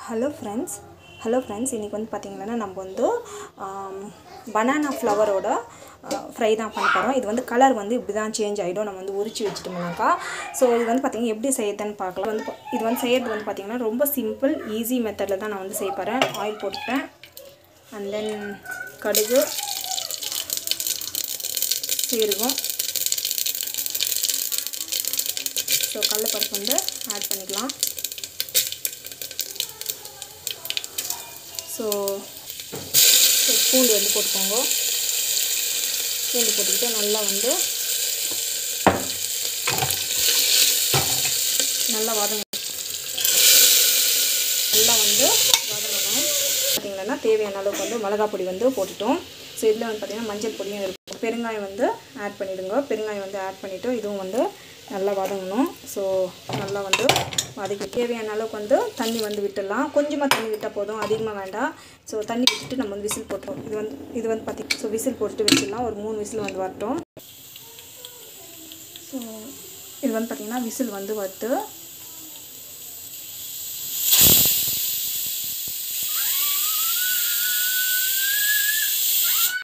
hello friends hello friends இன்றைக்கி வந்து பார்த்திங்கன்னா நம்ம வந்து பனானா ஃப்ளவரோட ஃப்ரை தான் பண்ண போகிறோம் இது வந்து கலர் வந்து இப்படி தான் சேஞ்ச் ஆகிடும் நம்ம வந்து உரிச்சு வச்சுட்டோம்னாக்கா ஸோ இது வந்து பார்த்திங்கன்னா எப்படி செய்யறதுன்னு பார்க்கலாம் வந்து பா- இது வந்து செய்யறது வந்து பார்த்திங்கன்னா ரொம்ப சிம்பிள் ஈஸி மெத்தடில் தான் நான் வந்து செய்ய போகிறேன் ஆயில் போட்டுட்டேன் அண்ட் தென் கடுகு சீரகம் ஸோ கடலைப்பருப்பு வந்து ஆட் பண்ணிக்கலாம் ஸோ ஸோ பூண்டு வந்து போட்டுக்கோங்க பூண்டு போட்டுக்கிட்டு நல்லா வந்து நல்லா வதங்க நல்லா வந்து வதங்கணும் பார்த்தீங்கன்னா தேவையான அளவுக்கு வந்து மிளகாய் பொடி வந்து போட்டுட்டோம் ஸோ இதில் வந்து பார்த்திங்கன்னா மஞ்சள் பொடியும் இருக்கும் பெருங்காயம் வந்து ஆட் பண்ணிவிடுங்க பெருங்காயம் வந்து ஆட் பண்ணிவிட்டு இதுவும் வந்து நல்லா வதங்கணும் ஸோ நல்லா வந்து வதக்கி தேவையான அளவுக்கு வந்து தண்ணி வந்து விட்டுடலாம் கொஞ்சமாக தண்ணி விட்டால் போதும் அதிகமாக வேண்டாம் ஸோ தண்ணி விட்டுட்டு நம்ம வந்து விசில் போட்டுரும் இது வந்து இது வந்து பார்த்திங்க ஸோ விசில் போட்டுட்டு வச்சிடலாம் ஒரு மூணு விசில் வந்து வரட்டும் ஸோ இது வந்து பார்த்திங்கன்னா விசில் வந்து வருது